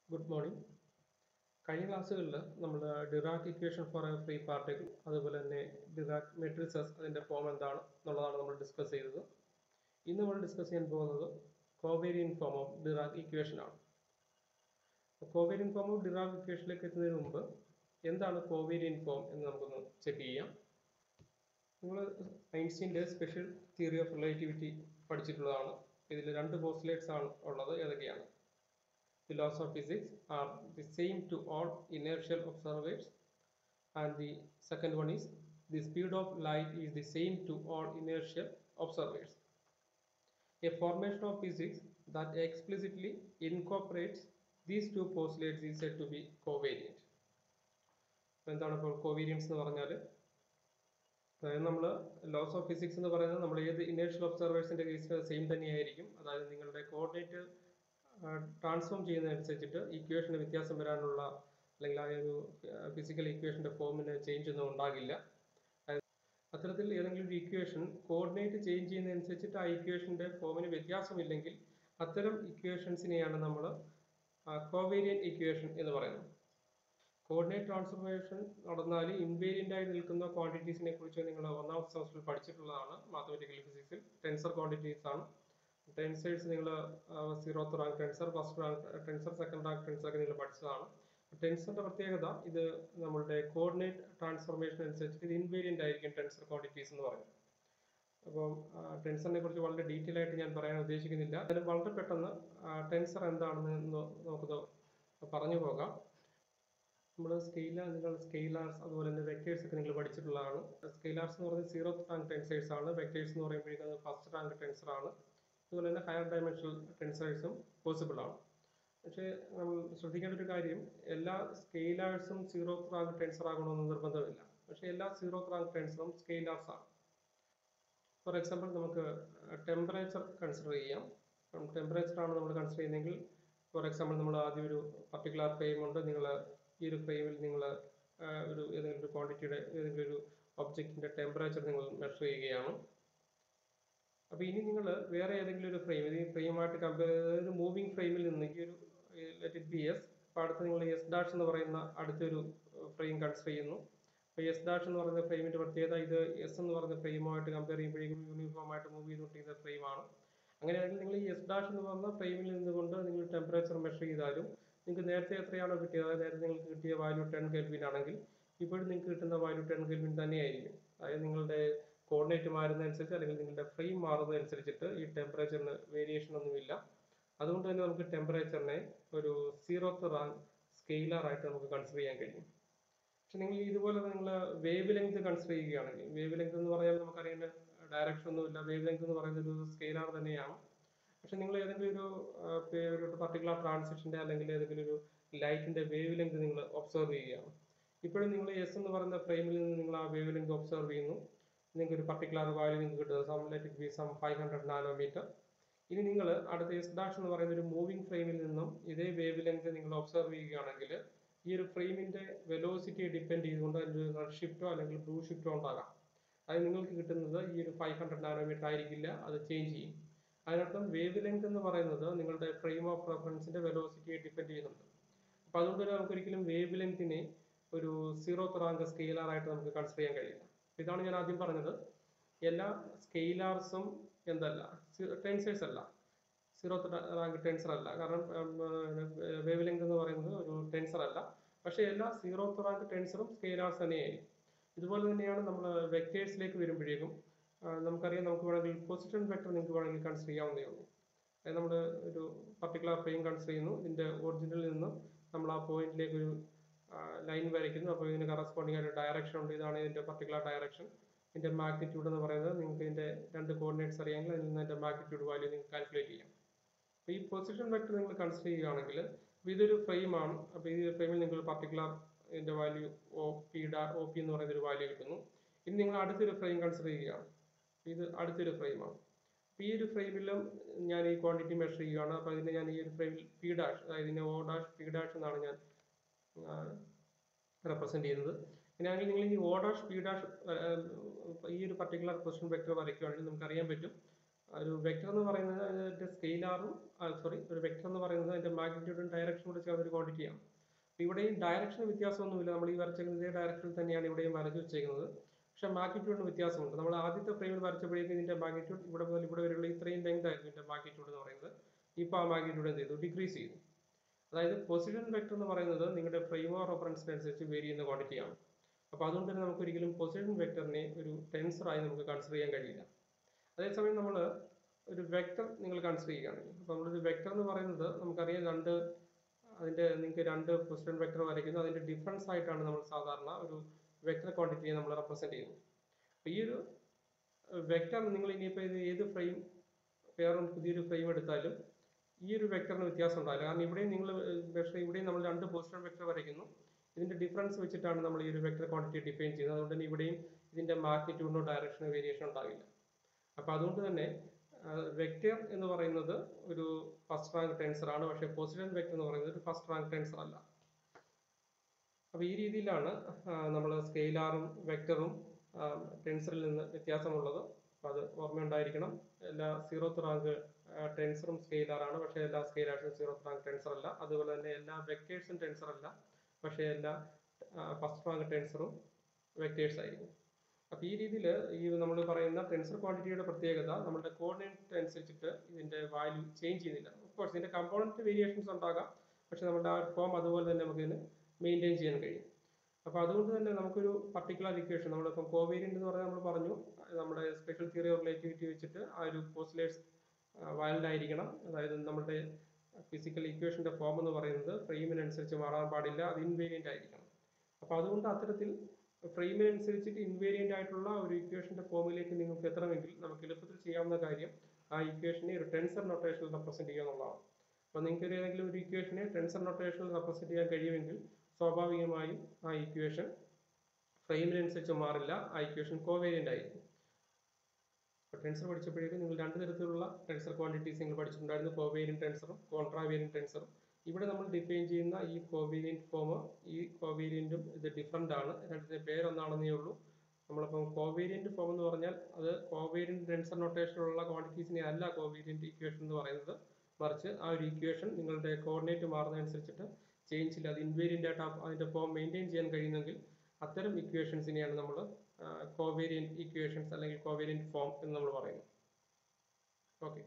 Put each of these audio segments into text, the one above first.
good morning കഴിഞ്ഞ ക്ലാസ്സുകളിൽ നമ്മൾ Dirac equation for a free particle അതുപോലെ തന്നെ ഡിറാക് മെട്രിസസ് അതിൻ്റെ ഫോം എന്താണ് എന്നുള്ളതാണ് നമ്മൾ ഡിസ്കസ് ചെയ്തത് ഇന്ന് നമ്മൾ ഡിസ്കസ് ചെയ്യാൻ പോകുന്നത് covariant form of Dirac equation ആണ് കോവേരിയൻ ഫോം ഓഫ് ഡിറാക് ഇക്വേഷനിലേക്ക് എത്തുന്നതിന് മുമ്പ് എന്താണ് കോവേരിയൻ ഫോം എന്ന് നമുക്കൊന്ന് ചെക്ക് ചെയ്യാം നിങ്ങൾ ഐൻസ്റ്റീൻ്റെ സ്പെഷ്യൽ തിയറി ഓഫ് റിലേറ്റിവിറ്റി പഠിച്ചിട്ടുള്ളതാണ് ഇതിൽ രണ്ട് പോസ്റ്റുലേറ്റ്സ് ആണ് ഉള്ളത് ഏതൊക്കെയാണ് the laws of physics are the same to all inertial observers and the second one is the speed of light is the same to all inertial observers a formation of physics that explicitly incorporates these two postulates is said to be covariant എന്താണ് ഇപ്പോൾ covariance എന്ന് പറഞ്ഞാൽ അതായത് നമ്മൾ loss of physics എന്ന് പറയുന്നത് നമ്മൾ ഏത് ഇനേഷ്യൽ ഒബ്സർവേഴ്സിന്റെ കേസിൽ സെയിം തന്നെയായിരിക്കും അതായത് നിങ്ങളുടെ കോർഡിനേറ്റ് ട്രാൻസ്ഫോം ചെയ്യുന്നതനുസരിച്ചിട്ട് ഇക്വേഷന് വ്യത്യാസം വരാനുള്ള അല്ലെങ്കിൽ ആ ഒരു ഫിസിക്കൽ ഇക്വേഷന്റെ ഫോമിന് ചേഞ്ച് ഒന്നും ഉണ്ടാകില്ല അത്തരത്തിൽ ഏതെങ്കിലും ഒരു ഇക്വേഷൻ കോർഡിനേറ്റ് ചേഞ്ച് ചെയ്യുന്നതനുസരിച്ചിട്ട് ആ ഇക്വേഷന്റെ ഫോമിന് വ്യത്യാസമില്ലെങ്കിൽ അത്തരം ഇക്വേഷൻസിനെയാണ് നമ്മൾ കോവേരിയൻ ഇക്വേഷൻ എന്ന് പറയുന്നത് കോർഡിനേറ്റ് ട്രാൻസ്ഫോർമേഷൻ നടന്നാൽ ഇൻവേരിയന്റ് ആയി നിൽക്കുന്ന ക്വാണ്ടിറ്റീസിനെ കുറിച്ച് നിങ്ങൾ ഒന്നാമത്തെ സെമസ്റ്ററിൽ പഠിച്ചിട്ടുള്ളതാണ് മാത്തമെറ്റിക്കൽ ഫിസിക്സിൽ ടെൻസർ ക്വാണ്ടിറ്റീസ് ആണ് ടെൻസേഴ്സ് നിങ്ങൾ zeroth rank tensor first rank tensor second rank tensor ഒക്കെ നിങ്ങൾ പഠിച്ചതാണ് ടെൻസറിന്റെ പ്രത്യേകത ഇത് നമ്മളുടെ കോർഡിനേറ്റ് ട്രാൻസ്ഫോർമേഷൻ അനുസരിച്ച് ഇത് ഇൻവേരിയന്റ് ആയിരിക്കും ടെൻസർ ക്വാണ്ടിറ്റീസ് എന്ന് പറയുന്നത് അപ്പം ടെൻസറിനെ കുറിച്ച് വളരെ ഡീറ്റെയിൽ ആയിട്ട് ഞാൻ പറയാൻ ഉദ്ദേശിക്കുന്നില്ല അതിന് വളരെ പെട്ടെന്ന് ടെൻസർ എന്താണെന്ന് നമുക്കത് പറഞ്ഞു പോകാം നമ്മൾ സ്കെയില നിങ്ങൾ സ്കെയിലാർസ് അതുപോലെ തന്നെ വെക്ടേഴ്സ് ഒക്കെ നിങ്ങൾ പഠിച്ചിട്ടുള്ളതാണ് സ്കെയിലാർസ് എന്ന് പറയുന്നത് സീറോ റാങ്ക് ടെൻസേഴ്സ് ആണ് വെക്ടേഴ്സ് എന്ന് പറയുമ്പോഴേക്കും അത് ഫസ്റ്റ് റാങ്ക് ടെൻസർ ആണ് അതുപോലെ തന്നെ ഹയർ ഡയമെൻഷണൽ ടെൻസേഴ്സും പോസിബിൾ ആണ് പക്ഷേ നമ്മൾ ശ്രദ്ധിക്കേണ്ട ഒരു കാര്യം എല്ലാ സ്കെയിലാഴ്സും സീറോ റാങ്ക് ടെൻസർ ആകണമെന്ന് നിർബന്ധമില്ല പക്ഷേ എല്ലാ സീറോ റാങ്ക് ടെൻസറും സ്കെയിലാർസ് ആണ് ഫോർ എക്സാമ്പിൾ നമുക്ക് ടെമ്പറേച്ചർ കൺസിഡർ ചെയ്യാം ടെമ്പറേച്ചർ ആണ് നമ്മൾ കൺസിഡർ ചെയ്യുന്നതെങ്കിൽ ഫോർ എക്സാമ്പിൾ നമ്മൾ ആദ്യം ഒരു പർട്ടിക്കുലർ ഫ്രെയിം ഉണ്ട് നിങ്ങൾ ഈ ഒരു ഫ്രെയിമിൽ നിങ്ങൾ ഒരു ഏതെങ്കിലും ഒരു ക്വാണ്ടിറ്റിയുടെ ഏതെങ്കിലും ഒരു ഒബ്ജക്റ്റിന്റെ ടെമ്പറേച്ചർ നിങ്ങൾ മെഷർ ചെയ്യുകയാണ് അപ്പൊ ഇനി നിങ്ങൾ വേറെ ഏതെങ്കിലും ഒരു ഫ്രെയിം ഈ ഫ്രെയിമായിട്ട് കമ്പയർ അതായത് മൂവിങ് ഫ്രെയിമിൽ നിന്ന് ഈ ഒരു ലെറ്റ് ഇറ്റ് ബി എസ് അപ്പൊ അടുത്ത് നിങ്ങൾ എസ് ഡാഷ് എന്ന് പറയുന്ന അടുത്തൊരു ഫ്രെയിം കൺസിഡർ ചെയ്യുന്നു അപ്പൊ എസ് ഡാഷ് എന്ന് പറയുന്ന ഫ്രെയിമിന്റെ പ്രത്യേകത ഇത് എസ് എന്ന് പറയുന്ന ഫ്രെയിമുമായിട്ട് കമ്പയർ ചെയ്യുമ്പോഴേക്കും യൂണിഫോം ആയിട്ട് മൂവ് ചെയ്തുകൊണ്ടിരിക്കുന്ന ഫ്രെയിമാണ് അങ്ങനെയാണെങ്കിൽ നിങ്ങൾ ഈ എസ് ഡാഷ് എന്ന് പറയുന്ന ഫ്രെയിമിൽ നിന്നുകൊണ്ട് നിങ്ങൾ ടെമ്പറേച്ചർ മെഷർ ചെയ്താലും നിങ്ങൾക്ക് നേരത്തെ എത്രയാണോ കിട്ടിയത് അതായത് നേരത്തെ നിങ്ങൾക്ക് കിട്ടിയ വാല്യൂ ടെൻ കെൽവിൻ ആണെങ്കിൽ ഇപ്പോഴും നിങ്ങൾക്ക് കിട്ടുന്ന വാല്യൂ ടെൻ കെൽവിൻ തന്നെയായിരിക്കും അതായത് നിങ്ങളുടെ കോർഡിനേറ്റ് മാറുന്നതനുസരിച്ച് അല്ലെങ്കിൽ നിങ്ങളുടെ ഫ്രെയിം മാറുന്നതനുസരിച്ചിട്ട് ഈ ടെമ്പറേച്ചറിന് വേരിയേഷൻ ഒന്നുമില്ല അതുകൊണ്ട് തന്നെ നമുക്ക് ടെമ്പറേച്ചറിനെ ഒരു സീറോത്ത് റാങ്ക് സ്കെയിലർ ആയിട്ട് നമുക്ക് കൺസിഡർ ചെയ്യാൻ കഴിയും പക്ഷെ നിങ്ങൾ ഇതുപോലെ നിങ്ങൾ വേവ് ലെങ്ത് കൺസിഡർ ചെയ്യുകയാണെങ്കിൽ വേവ് ലെങ്ത് എന്ന് പറഞ്ഞാൽ നമുക്കറിയേണ്ട ഡയറക്ഷൻ ഒന്നുമില്ല വേവ് ലെങ്ത് എന്ന് പറയുന്നത് ഒരു സ്കെയിലർ തന്നെയാണ് പക്ഷെ നിങ്ങൾ ഏതെങ്കിലും ഒരു ഒരു പർട്ടിക്കുലർ ട്രാൻസിഷന്റെ അല്ലെങ്കിൽ ഏതെങ്കിലും ഒരു ലൈറ്റിന്റെ വേവ് ലെങ്ത് നിങ്ങൾ ഒബ്സർവ് ചെയ്യുകയാണ് ഇപ്പോഴും നിങ്ങൾ എസ് എന്ന് പറയുന്ന ഫ്രെയിമിൽ നിന്ന് നിങ്ങൾ ആ വേവ് ലെങ്ത് ഒബ്സർവ് ചെയ്യുന്നു നിങ്ങൾക്ക് ഒരു പർട്ടിക്കുലർ വാല്യൂ നിങ്ങൾക്ക് കിട്ടുന്നത് some let it be some five hundred nanometre ഇനി നിങ്ങൾ അടുത്ത എസ് ഡാഷ് എന്ന് പറയുന്ന ഒരു മൂവിംഗ് ഫ്രെയിമിൽ നിന്നും ഇതേ വേവ് ലെങ്ത് നിങ്ങൾ ഒബ്സർവ് ചെയ്യുകയാണെങ്കിൽ ഈ ഒരു ഫ്രെയിമിന്റെ വെലോസിറ്റിയെ ഡിപ്പെൻഡ് ചെയ്തുകൊണ്ട് അതിൻ്റെ റെഡ് ഷിഫ്റ്റോ അല്ലെങ്കിൽ ബ്ലൂ ഷിഫ്റ്റോ ഉണ്ടാകാം അത് നിങ്ങൾക്ക് കിട്ടുന്നത് ഈ ഒരു ഫൈവ് ഹൺഡ്രഡ് നാനോമീറ്റർ ആയിരിക്കില്ല അത് ചേഞ്ച് ചെയ്യും അതിനർത്ഥം വേവ് ലെങ്ത് എന്ന് പറയുന്നത് നിങ്ങളുടെ ഫ്രെയിം ഓഫ് റെഫറൻസിന്റെ വെലോസിറ്റിയെ ഡിപ്പെൻഡ് ചെയ്യുന്നുണ്ട് അപ്പൊ അതുകൊണ്ട് തന്നെ നമുക്ക് ഒരിക്കലും വേവ് ലെങ്തിനെ ഒരു സീറോ റാങ്ക് സ്കെയിലർ ആയിട്ട് നമുക്ക് കൺസിഡർ ചെയ്യാൻ കഴിയില്ല ഇതാണ് ഞാൻ ആദ്യം പറഞ്ഞത് എല്ലാ സ്കെയിലാർസും എന്തല്ല ടെൻസേഴ്സ് അല്ല സീറോ റാങ്ക് ടെൻസർ അല്ല കാരണം വേവ് ലെങ്ത് എന്ന് പറയുന്നത് ഒരു ടെൻസർ അല്ല പക്ഷെ എല്ലാ സീറോ റാങ്ക് ടെൻസറും സ്കെയിലാർസ് തന്നെയായിരിക്കും ഇതുപോലെ തന്നെയാണ് നമ്മൾ വെക്ടേഴ്സിലേക്ക് വരുമ്പോഴേക്കും നമുക്കറിയാം നമുക്ക് വേണമെങ്കിൽ പൊസിഷൻ വെക്ടർ നിങ്ങൾക്ക് വേണമെങ്കിൽ കൺസിഡർ ചെയ്യാവുന്നതേ ഉള്ളൂ അതായത് നമ്മൾ ഒരു പർട്ടിക്കുലർ ഫ്രെയിം കൺസിഡർ ചെയ്യുന്നു ഇതിന്റെ ഒറിജിനലിൽ നിന്ന് നമ്മൾ ആ പോയിന്റിലേക്ക് ഒരു ലൈൻ വരയ്ക്കുന്നു അപ്പോൾ ഇതിന് കറസ്പോണ്ടിങ് ആയിട്ട് ഡയറക്ഷൻ ഉണ്ട് ഇതാണ് ഇതിന്റെ പർട്ടിക്കുലർ ഡയറക്ഷൻ ഇതിന്റെ മാഗ്നിറ്റ്യൂഡ് എന്ന് പറയുന്നത് നിങ്ങൾക്ക് ഇതിന്റെ രണ്ട് കോർഡിനേറ്റ്സ് അറിയാമെങ്കിൽ അതിൽ നിന്ന് അതിന്റെ മാഗ്നിറ്റ്യൂഡ് വാല്യൂ നിങ്ങൾക്ക് കാൽക്കുലേറ്റ് ചെയ്യാം അപ്പോൾ ഈ പൊസിഷൻ വെക്ടർ നിങ്ങൾ കൺസിഡർ ചെയ്യുകയാണെങ്കിൽ ഇതൊരു ഫ്രെയിം ആണ് അപ്പോൾ ഈ ഫ്രെയിമിൽ നിങ്ങൾ പർട്ടിക്കുലർ ഇതിന്റെ വാല്യൂ ഒ പി ഡാ ഒ പി എന്ന് പറയുന്ന ഒരു വാല്യൂ കിട്ടുന്നു ഇനി നിങ്ങൾ അടുത്തൊരു ഫ്രെയിം കൺസിഡർ ചെയ്യുകയാണ് ഇത് അടുത്തൊരു ഫ്രെയിമാണ് അപ്പോൾ ഈ ഒരു ഫ്രെയിമിലും ഞാൻ ഈ ക്വാണ്ടിറ്റി മെഷർ ചെയ്യുകയാണ് അപ്പോൾ ഇതിനെ ഞാൻ ഈ ഒരു ഫ്രെയിമിൽ പി ഡാഷ് അതായത് ഇതിനെ ഒ ഡാഷ് പി ഡാഷ് എന്നാണ് ഞാൻ റെപ്രസെന്റ് ചെയ്യുന്നത് ഇങ്ങനെയാണെങ്കിൽ നിങ്ങൾ ഈ ഓ ഡാഷ് പി ഡാഷ് ഈ ഒരു പർട്ടിക്കുലർ പൊസിഷൻ വെക്ടർ വരയ്ക്കുകയാണെങ്കിൽ നമുക്ക് അറിയാൻ പറ്റും ഒരു വെക്ടർ എന്ന് പറയുന്നത് അതിന്റെ സ്കെയിലാറും സോറി ഒരു വെക്ടർ എന്ന് പറയുന്നത് അതിന്റെ മാഗ്നിറ്റ്യൂഡും ഡയറക്ഷനും കൂടെ ചേർന്ന ഒരു ക്വാണ്ടിറ്റിയാണ് ഇവിടെയും ഡയറക്ഷൻ വ്യത്യാസമൊന്നുമില്ല നമ്മൾ ഈ വരച്ചേക്കുന്ന ഇതേ ഡയറക്ഷനിൽ തന്നെയാണ് ഇവിടെയും വരച്ചു വെച്ചേക്കുന്നത് പക്ഷെ മാഗ്നിറ്റ്യൂഡിന് വ്യത്യാസമുണ്ട് നമ്മൾ ആദ്യത്തെ ഫ്രെയിമിൽ വരച്ചപ്പോഴേക്കും ഇതിന്റെ മാഗ്നിറ്റ്യൂഡ് ഇവിടെ മുതൽ ഇവിടെ വരെയുള്ള ഇത്രയും ലെങ്ത് ആയിരുന്നു ഇതിന്റെ മാഗ്നിറ്റ്യൂഡ് എന്ന് പറയുന്നത് ഇപ്പോൾ ആ മാഗ്നിറ്റ്യൂഡ് എന്ത് ചെയ്തു ഡിക്രീസ് ചെയ്തു അതായത് പൊസിഷൻ വെക്ടർ എന്ന് പറയുന്നത് നിങ്ങളുടെ ഫ്രെയിം ഓഫ് റെഫറൻസിനനുസരിച്ച് വേരി ചെയ്യുന്ന ക്വാണ്ടിറ്റിയാണ് അപ്പോൾ അതുകൊണ്ട് തന്നെ നമുക്ക് ഒരിക്കലും പൊസിഷൻ വെക്ടറിനെ ഒരു ടെൻസറായി നമുക്ക് കൺസിഡർ ചെയ്യാൻ കഴിയില്ല അതേസമയം നമ്മൾ ഒരു വെക്ടർ നിങ്ങൾ കൺസിഡർ ചെയ്യുകയാണെങ്കിൽ അപ്പോൾ നമ്മളൊരു വെക്ടർ എന്ന് പറയുന്നത് നമുക്കറിയാം രണ്ട് അതിന്റെ നിങ്ങൾക്ക് രണ്ട് പൊസിഷൻ വെക്ടർ വരയ്ക്കുന്നു അതിന്റെ ഡിഫറൻസ് ആയിട്ടാണ് നമ്മൾ സാധാരണ ഒരു വെക്ടർ ക്വാണ്ടിറ്റിയെ നമ്മൾ റെപ്രസെന്റ് ചെയ്യുന്നത് അപ്പോൾ ഈ ഒരു വെക്ടർ നിങ്ങൾ ഇനിയിപ്പോൾ ഇത് ഏത് ഫ്രെയിം വേറെ പുതിയൊരു ഫ്രെയിം എടുത്താലും ഈ ഒരു വെക്ടറിന് വ്യത്യാസം ഉണ്ടാവില്ല കാരണം ഇവിടെയും നിങ്ങൾ പക്ഷേ ഇവിടെയും നമ്മൾ രണ്ട് പൊസിഷൻ വെക്ടർ വരയ്ക്കുന്നു ഇതിന്റെ ഡിഫറൻസ് വെച്ചിട്ടാണ് നമ്മൾ ഈ ഒരു വെക്ടർ ക്വാണ്ടിറ്റി ഡിഫൈൻ ചെയ്യുന്നത് അതുകൊണ്ട് തന്നെ ഇവിടെയും ഇതിന്റെ മാഗ്നിറ്റ്യൂഡിനോ ഡയറക്ഷനോ വേരിയേഷൻ ഉണ്ടാവില്ല അപ്പോൾ അതുകൊണ്ട് തന്നെ വെക്ടർ എന്ന് പറയുന്നത് ഒരു ഫസ്റ്റ് റാങ്ക് ടെൻസർ ആണ് പക്ഷേ പൊസിഷൻ വെക്ടർ എന്ന് പറയുന്നത് ഒരു ഫസ്റ്റ് റാങ്ക് ടെൻസർ അല്ല അപ്പോൾ ഈ രീതിയിലാണ് നമ്മൾ സ്കെയിലാറും വെക്ടറും ടെൻസറിൽ നിന്ന് വ്യത്യാസമുള്ളത് അപ്പോൾ അത് ഓർമ്മയുണ്ടായിരിക്കണം എല്ലാ സീറോത്ത് റാങ്ക് ടെൻസറും സ്കെയിലാറാണ് പക്ഷേ എല്ലാ സ്കെയിലാർസും സീറോത്ത് റാങ്ക് ടെൻസർ അല്ല അതുപോലെ തന്നെ എല്ലാ വെക്ടേഴ്സും ടെൻസർ അല്ല പക്ഷേ എല്ലാ ഫസ്റ്റ് റാങ്ക് ടെൻസറും വെക്ടേഴ്സ് ആയിരിക്കും അപ്പോൾ ഈ രീതിയിൽ ഈ നമ്മൾ പറയുന്ന ടെൻസർ ക്വാണ്ടിറ്റിയുടെ പ്രത്യേകത നമ്മുടെ കോർഡിനേറ്റ് അനുസരിച്ചിട്ട് ഇതിന്റെ വാല്യൂ ചേഞ്ച് ചെയ്യുന്നില്ല കോഴ്സ് ഇതിന്റെ കമ്പോണന്റ് വേരിയേഷൻസ് ഉണ്ടാകാം പക്ഷെ നമ്മുടെ ആ ഫോം അതുപോലെ തന്നെ നമുക്ക് ഇതിന് മെയിൻറ്റെയിൻ ചെയ്യാൻ കഴിയും അപ്പോൾ അതുകൊണ്ട് തന്നെ നമുക്കൊരു പർട്ടിക്കുലർ ഇക്വേഷൻ നമ്മളിപ്പം കോവേരിയന്റ് എന്ന് പറഞ്ഞാൽ നമ്മൾ പറഞ്ഞു നമ്മുടെ സ്പെഷ്യൽ തിയറി ഓഫ് റിലേറ്റിവിറ്റി വെച്ചിട്ട് ആ ഒരു പോസ്റ്റുലേറ്റ്സ് വാലിഡ് ആയിരിക്കണം അതായത് നമ്മുടെ ഫിസിക്കൽ ഇക്വേഷന്റെ ഫോം എന്ന് പറയുന്നത് ഫ്രെയിമിനനുസരിച്ച് മാറാൻ പാടില്ല അത് ഇൻവേരിയന്റ് ആയിരിക്കണം അപ്പോൾ അതുകൊണ്ട് അത്തരത്തിൽ ഫ്രെയിമിനനുസരിച്ചിട്ട് ഇൻവേരിയന്റ് ആയിട്ടുള്ള ഒരു ഇക്വേഷന്റെ ഫോമിലേക്ക് നിങ്ങൾക്ക് എത്തണമെങ്കിൽ നമുക്ക് എളുപ്പത്തിൽ ചെയ്യാവുന്ന കാര്യം ആ ഇക്വേഷനെ ഒരു ടെൻസർ നൊട്ടേഷനിൽ റെപ്രസെന്റ് ചെയ്യുക എന്നുള്ളതാണ് അപ്പോൾ നിങ്ങൾക്ക് ഒരു ഏതെങ്കിലും ഒരു ഇക്വേഷനെ ടെൻസർ നൊട്ടേഷനിൽ റെപ്രസെന്റ് ചെയ്യാൻ കഴിയുമെങ്കിൽ സ്വാഭാവികമായും ആ ഇക്വേഷൻ ഫ്രെയിമിനനുസരിച്ച് മാറില്ല ആ ഇക്വേഷൻ കോവേരിയന്റ് ആയിരിക്കും അപ്പോൾ ടെൻസർ പഠിച്ചപ്പോഴേക്കും നിങ്ങൾ രണ്ട് തരത്തിലുള്ള ടെൻസർ ക്വാണ്ടിറ്റീസ് നിങ്ങൾ പഠിച്ചിട്ടുണ്ടായിരുന്നു കോവേരിയൻ ടെൻസറും കോൺട്രാവേരിയൻ ടെൻസറും ഇവിടെ നമ്മൾ ഡിഫൈൻ ചെയ്യുന്ന ഈ കോവേരിയന്റ് ഫോം ഈ കോവേരിയന്റും ഇത് ഡിഫറെന്റ് ആണ് രണ്ടിന്റെ പേരൊന്നാണെന്നേ ഉള്ളൂ നമ്മളിപ്പം കോവേരിയന്റ് ഫോം എന്ന് പറഞ്ഞാൽ അത് കോവേരിയന്റ് ടെൻസർ നൊട്ടേഷനിലുള്ള ക്വാണ്ടിറ്റീസിനെ അല്ല കോവേരിയന്റ് ഇക്വേഷൻ എന്ന് പറയുന്നത് മറിച്ച് ആ ഒരു ഇക്വേഷൻ നിങ്ങളുടെ കോർഡിനേറ്റ് മാറുന്നതനുസരിച്ചിട്ട് ചേഞ്ച് ഇല്ല അത് ഇൻവേരിയന്റ് ആയിട്ട് അതിന്റെ ഫോം മെയിൻറ്റെയിൻ ചെയ്യാൻ കഴിയുന്നെങ്കിൽ അത്തരം ഇക്വേഷൻസിനെയാണ് നമ്മൾ കോവേരിയന്റ് ഇക്വേഷൻസ് അല്ലെങ്കിൽ കോവേരിയന്റ് ഫോം എന്ന് നമ്മൾ പറയുന്നത് okay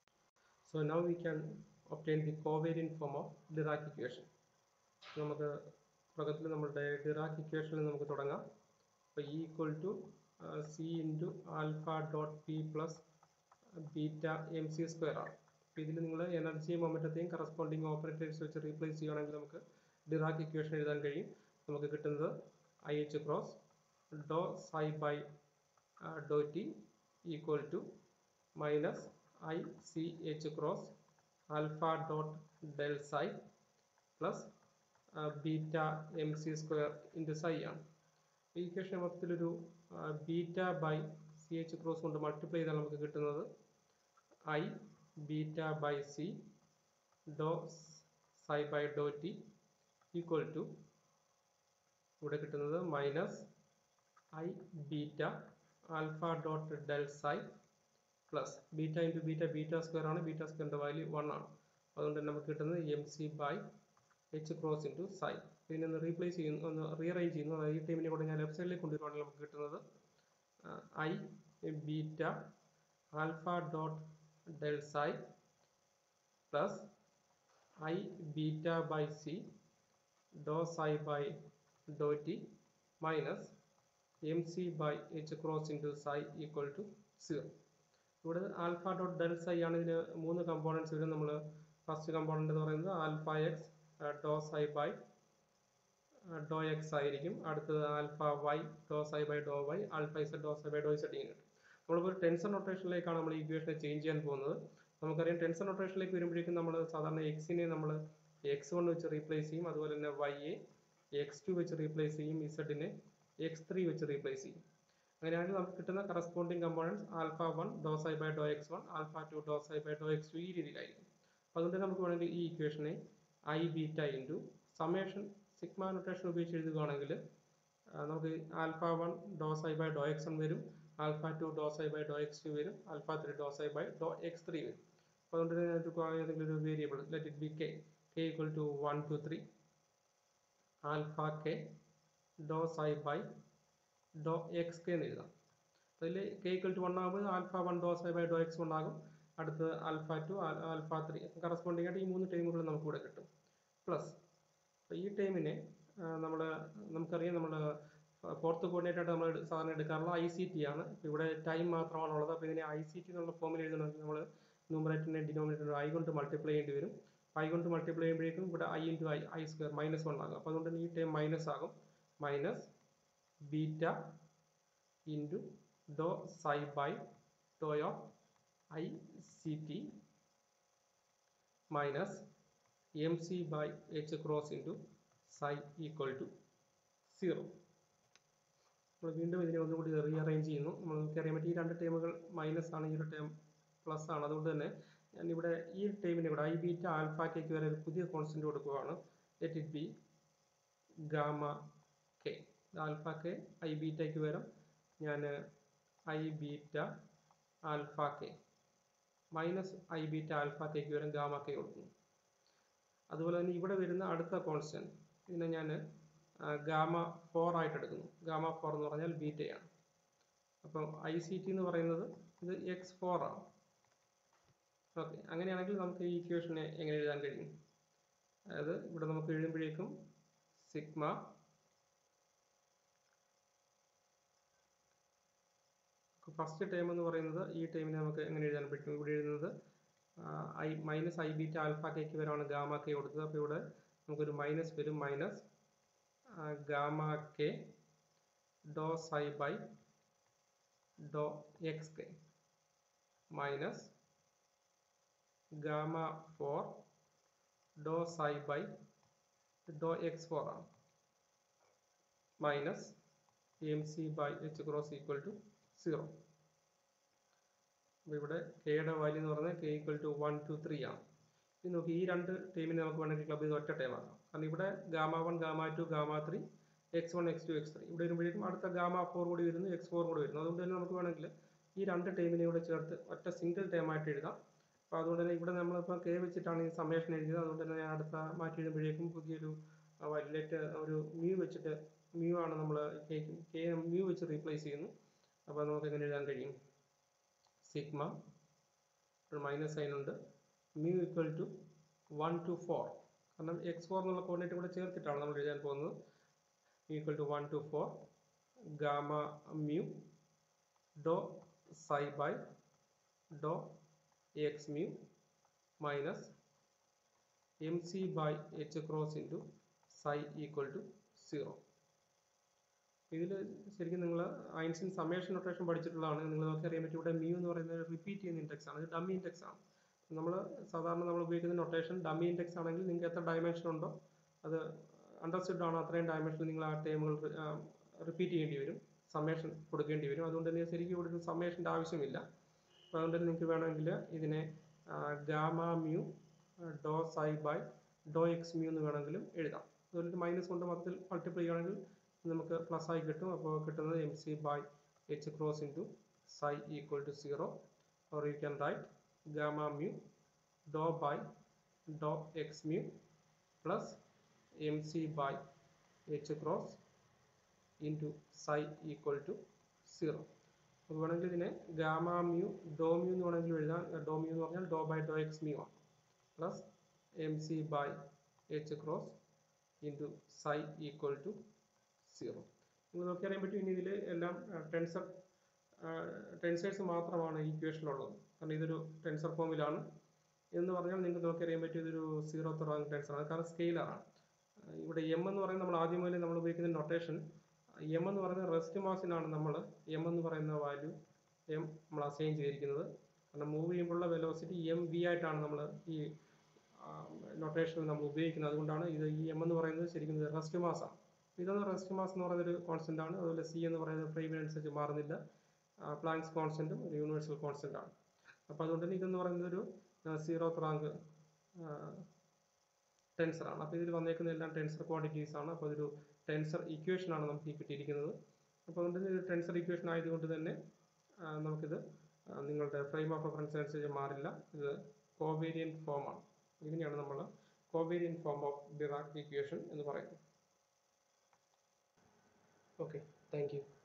so now we can obtain the covariant form of Dirac equation നമുക്ക് തുടക്കത്തിൽ നമ്മുടെ ഡിറാക് ഇക്വേഷനിൽ നമുക്ക് തുടങ്ങാം അപ്പോൾ E equal to C into alpha dot P plus beta M C square ആണ് അപ്പോൾ ഇതിൽ നിങ്ങൾ എനർജിയും മൊമെറ്റത്തെയും കറസ്പോണ്ടിങ് ഓപ്പറേറ്റേഴ്സ് വെച്ച് റീപ്ലേസ് ചെയ്യുകയാണെങ്കിൽ നമുക്ക് ഡിറാക് ഇക്വേഷൻ എഴുതാൻ കഴിയും നമുക്ക് കിട്ടുന്നത് I H cross doe psi by doe T equal to minus I C H cross alpha dot del psi plus beta M C square into psi ആണ് ഈ equation മൊത്തത്തിലൊരു beta by C H cross കൊണ്ട് multiply ചെയ്താൽ നമുക്ക് കിട്ടുന്നത് I beta by C doe psi by doe T equal to ഇവിടെ കിട്ടുന്നത് minus I beta alpha dot del psi plus beta into beta beta square ആണ് beta സ്ക്വയറിൻ്റെ value one ആണ് അതുകൊണ്ട് തന്നെ നമുക്ക് കിട്ടുന്നത് M C by H cross into psi ഇതിനെ ഒന്ന് റീപ്ലേസ് ചെയ്യുന്നു ഒന്ന് റീഅറേഞ്ച് ചെയ്യുന്നു അതായത് ഈ ടൈമിനെ കൂടെ ഞാൻ ലെഫ്റ്റ് സൈഡിലേക്ക് കൊണ്ടുവരുവാണെങ്കിൽ നമുക്ക് കിട്ടുന്നത് I beta alpha dot del psi plus I beta by C doe psi by doe T minus M C by H cross into psi equal to zero ഇവിടെ ആൽഫ ഡോട്ട് ഡെൽ സൈ ആണ് ഇതിന് മൂന്ന് components വരും നമ്മൾ first component എന്ന് പറയുന്നത് alpha X doe psi by doe X ആയിരിക്കും അടുത്തത് alpha Y doe psi by doe Y alpha Z doe psi by doe Z ഇങ്ങനെ നമ്മളിപ്പോൾ ടെൻസർ നൊട്ടേഷനിലേക്കാണ് നമ്മൾ ഈ ഇക്വേഷനെ ചേഞ്ച് ചെയ്യാൻ പോകുന്നത് നമുക്കറിയാം ടെൻസർ നൊട്ടേഷനിലേക്ക് വരുമ്പോഴേക്കും നമ്മൾ സാധാരണ എക്സിനെ നമ്മൾ എക്സ് വൺ വെച്ച് റീപ്ലേസ് ചെയ്യും അതുപോലെ തന്നെ വൈയെ എക്സ് ടു വെച്ച് റീപ്ലേസ് ചെയ്യും ഇസഡിനെ എക്സ് ത്രീ വെച്ച് റീപ്ലേസ് ചെയ്യും അങ്ങനെയാണെങ്കിൽ നമുക്ക് കിട്ടുന്ന corresponding components alpha one doe psi by doe X one alpha two doe psi by doe X two ഈ രീതിയിലായിരിക്കും അപ്പോൾ അതുകൊണ്ട് നമുക്ക് വേണമെങ്കിൽ ഈ ഇക്വേഷനെ I beta into summation sigma notation ഉപയോഗിച്ച് എഴുതുകയാണെങ്കിൽ നമുക്ക് alpha one doe psi by doe X one വരും alpha two doe psi by doe X to വരും alpha three doe psi by doe X three വരും അപ്പോൾ അതുകൊണ്ട് തന്നെ അതിനകത്ത് ഏതെങ്കിലും ഒരു variable let it be K K equal to one two three alpha K doe psi by doe X K എന്ന് എഴുതാം അതിൽ കെ ഈക്വൽ ടു വൺ ആകുമ്പോൾ alpha one doe psi by doe X one ആകും അടുത്ത് alpha two alpha three corresponding ആയിട്ട് ഈ മൂന്ന് ടൈമുകൾ നമുക്ക് ഇവിടെ കിട്ടും പ്ലസ് അപ്പോൾ ഈ ടൈമിനെ നമ്മൾ നമുക്കറിയാം നമ്മൾ ഫോർത്ത് കോർഡിനേറ്റ് ആയിട്ട് നമ്മൾ സാധാരണ എടുക്കാറുള്ള ഐ സി ടി ആണ് ഇപ്പോൾ ഇവിടെ ടൈം മാത്രമാണ് ഉള്ളത് അപ്പോൾ ഇതിനെ ഐ സി ടി എന്നുള്ള ഫോമിൽ എഴുതണമെങ്കിൽ നമ്മൾ ന്യൂമറേറ്ററിനെ ഡിനോമിനേറ്റർ ഐ കൊണ്ട് മൾട്ടിപ്ലൈ ചെയ്യേണ്ടി വരും ഐ കൊണ്ട് മൾട്ടിപ്ലൈ ചെയ്യുമ്പോഴേക്കും ഇവിടെ I into I I square minus one ആകും അപ്പോൾ അതുകൊണ്ട് തന്നെ ഈ ടൈം മൈനസ് ആകും minus beta into doe psi by doe of I C T minus M C by H cross into psi equal to zero നമ്മൾ വീണ്ടും ഇതിനെ ഒന്നുകൂടി റീഅറേഞ്ച് ചെയ്യുന്നു നമ്മൾ നമുക്കറിയാൻ പറ്റും ഈ രണ്ട് ടേമുകൾ മൈനസ് ആണ് ഈ ഒരു ടേം പ്ലസ് ആണ് അതുകൊണ്ട് തന്നെ ഞാൻ ഇവിടെ ഈ ടേമിന് ഇവിടെ ഐ ബീറ്റ ആൽഫാക്കേക്ക് വരെ ഒരു പുതിയ കോൺസ്റ്റന്റ് കൊടുക്കുകയാണ് let it be gamma K alpha K I ബീറ്റയ്ക്ക് പകരം ഞാൻ I beta alpha K minus I beta alpha കെക്ക് പകരം ഗാമ കെ കൊടുക്കുന്നു അതുപോലെ തന്നെ ഇവിടെ വരുന്ന അടുത്ത കോൺസ്റ്റന്റ് ഇതിനെ ഞാൻ ഗാമ ഫോർ ആയിട്ട് എടുക്കുന്നു ഗാമ ഫോർ എന്ന് പറഞ്ഞാൽ ബീറ്റയാണ് അപ്പം ഐ സി ടി എന്ന് പറയുന്നത് ഇത് എക്സ് ഫോർ ആണ് ഓക്കെ അങ്ങനെയാണെങ്കിൽ നമുക്ക് ഈ ഇക്വേഷനെ എങ്ങനെ എഴുതാൻ കഴിയും അതായത് ഇവിടെ നമുക്ക് എഴുതുമ്പോഴേക്കും സിഗ്മ ഫസ്റ്റ് ടൈം എന്ന് പറയുന്നത് ഈ ടൈമിനെ നമുക്ക് എങ്ങനെ എഴുതാൻ പറ്റും ഇവിടെ എഴുതുന്നത് I minus I beta alpha കെക്ക് വരാണ് ഗാമ കെ കൊടുത്തത് അപ്പോൾ ഇവിടെ നമുക്കൊരു മൈനസ് വരും minus gamma K doe psi by doe X K minus gamma four doe psi by doe X four ആണ് minus M C by H cross equal to zero അപ്പോൾ ഇവിടെ കെയുടെ വാല്യൂ എന്ന് പറയുന്നത് K equal to one two three ആണ് ഇനി നോക്കി ഈ രണ്ട് ടീമിനെ നമുക്ക് വേണമെങ്കിൽ ക്ലബ് ചെയ്ത് ഒറ്റ ടൈം ആക്കാം കാരണം ഇവിടെ gamma one gamma two gamma three X one X two X three ഇവിടെ വരുമ്പോഴേക്കും അടുത്ത ഗാമ ഫോർ കൂടി വരുന്നു എക്സ് ഫോർ കൂടി വരുന്നു അതുകൊണ്ട് തന്നെ നമുക്ക് വേണമെങ്കിൽ ഈ രണ്ട് ടൈമിനെ കൂടെ ചേർത്ത് ഒറ്റ സിംഗിൾ ടൈം ആയിട്ട് എഴുതാം അപ്പോൾ അതുകൊണ്ട് തന്നെ ഇവിടെ നമ്മളിപ്പോൾ കെ വെച്ചിട്ടാണ് ഈ സമ്മേഷൻ എഴുതിയത് അതുകൊണ്ട് തന്നെ ഞാൻ അടുത്ത മാറ്റി എഴുതുമ്പോഴേക്കും പുതിയൊരു വല്ലേറ്റ് ഒരു മ്യൂ വെച്ചിട്ട് മ്യൂ ആണ് നമ്മൾ കെക്ക് കെ മ്യൂ വെച്ച് റീപ്ലേസ് ചെയ്യുന്നു അപ്പോൾ നമുക്ക് എങ്ങനെ എഴുതാൻ കഴിയും സിഗ്മ ഒരു മൈനസ് സൈൻ ഉണ്ട് mu equal to one two four കാരണം എക്സ് ഫോർ എന്നുള്ള കോർഡിനേറ്റ് കൂടെ ചേർത്തിട്ടാണ് നമ്മൾ എഴുതാൻ പോകുന്നത് equal to one two four gamma mu doe psi by doe X mu minus M C by H cross into psi equal to zero ഇതിൽ ശരിക്കും നിങ്ങൾ ഐൻസിൻ സമ്മേഷൻ നൊട്ടേഷൻ പഠിച്ചിട്ടുള്ളതാണ് നിങ്ങൾ നോക്കി അറിയാൻ പറ്റും ഇവിടെ മ്യൂ എന്ന് പറയുന്നത് റിപ്പീറ്റ് ചെയ്യുന്ന ഇൻഡെക്സ് ആണ് ഇത് ഡമ്മി ഇൻഡെക്സ് ആണ് നമ്മൾ സാധാരണ നമ്മൾ ഉപയോഗിക്കുന്ന നൊട്ടേഷൻ ഡമ്മി ഇൻഡെക്സ് ആണെങ്കിൽ നിങ്ങൾക്ക് എത്ര ഡയമെൻഷൻ ഉണ്ടോ അത് അണ്ടർസ്റ്റുഡ് ആണോ അത്രയും ഡയമെൻഷൻ നിങ്ങൾ ആ ടേമുകൾ റിപ്പീറ്റ് ചെയ്യേണ്ടി വരും സമ്മേഷൻ കൊടുക്കേണ്ടി വരും അതുകൊണ്ട് തന്നെ ശരിക്കും ഇവിടെ ഒരു സമ്മേഷൻ്റെ ആവശ്യമില്ല അപ്പോൾ അതുകൊണ്ട് തന്നെ നിങ്ങൾക്ക് വേണമെങ്കിൽ ഇതിനെ gamma mu doe psi by doe X mu എന്ന് വേണമെങ്കിലും എഴുതാം അതുപോലെ മൈനസ് കൊണ്ട് മൊത്തത്തിൽ മൾട്ടിപ്ലൈ ചെയ്യുകയാണെങ്കിൽ നമുക്ക് പ്ലസ് ആയി കിട്ടും അപ്പോൾ കിട്ടുന്നത് M C by H cross into psi equal to zero or you can write gamma mu doe by doe X mu plus M C by H cross into psi equal to zero അപ്പോൾ വേണമെങ്കിൽ ഇതിനെ gamma mu ഡോ mu എന്ന് വേണമെങ്കിൽ എഴുതാം ഡോ mu എന്ന് പറഞ്ഞാൽ doe by doe X mu ആണ് plus M C by H cross into psi equal to zero നിങ്ങൾ നോക്കി അറിയാൻ പറ്റും ഇനി ഇതിൽ എല്ലാം ടെൻസർ ടെൻസേഴ്സ് മാത്രമാണ് ഈ ഇക്വേഷനിലുള്ളത് കാരണം ഇതൊരു ടെൻസർ ഫോമിലാണ് എന്ന് പറഞ്ഞാൽ നിങ്ങൾക്ക് നോക്കി അറിയാൻ പറ്റും ഇതൊരു സീറോ റാങ്ക് ടെൻസർ ആണ് കാരണം സ്കെയിലറാണ് ഇവിടെ എം എന്ന് പറയുന്നത് നമ്മൾ ആദ്യം മുതലേ നമ്മൾ ഉപയോഗിക്കുന്ന നൊട്ടേഷൻ എം എന്ന് പറയുന്നത് റെസ്റ്റ് മാസിനാണ് നമ്മൾ എം എന്ന് പറയുന്ന വാല്യൂ എം നമ്മൾ അസൈൻ ചെയ്തിരിക്കുന്നത് കാരണം മൂവ് ചെയ്യുമ്പോഴുള്ള വെലോസിറ്റി എം വി ആയിട്ടാണ് നമ്മൾ ഈ നൊട്ടേഷനിൽ നമ്മൾ ഉപയോഗിക്കുന്നത് അതുകൊണ്ടാണ് ഇത് ഈ എം എന്ന് പറയുന്നത് ശരിക്കും റെസ്റ്റ് മാസാണ് ഇതൊന്ന് റെസ്റ്റ് മാസ് എന്ന് പറയുന്ന ഒരു കോൺസ്റ്റന്റ് ആണ് അതുപോലെ സി എന്ന് പറയുന്നത് ഫ്രെയിമിനനുസരിച്ച് മാറുന്നില്ല പ്ലാങ്സ് കോൺസ്റ്റന്റും ഒരു യൂണിവേഴ്സൽ കോൺസ്റ്റന്റ് ആണ് അപ്പോൾ അതുകൊണ്ട് തന്നെ ഇതെന്ന് പറയുന്നത് ഒരു സീറോ റാങ്ക് ടെൻസർ ആണ് അപ്പോൾ ഇതിൽ വന്നേക്കുന്ന എല്ലാം ടെൻസർ ക്വാണ്ടിറ്റീസ് ആണ് അപ്പോൾ ഇതൊരു ടെൻസർ ഇക്വേഷൻ ആണ് നമുക്ക് ഈ കിട്ടിയിരിക്കുന്നത് അപ്പോൾ അതുകൊണ്ട് ഇത് ടെൻസർ ഇക്വേഷൻ ആയതുകൊണ്ട് തന്നെ ആ, നമുക്കിത് ആ, നിങ്ങളുടെ ഫ്രെയിം ഓഫ് റെഫറൻസ് അനുസരിച്ച് മാറില്ല ഇത് കോവേരിയൻ ഫോമാണ് ഇതിനെയാണ് നമ്മൾ covariant form of Dirac equation എന്ന് പറയുന്നത് ഓക്കെ താങ്ക് യു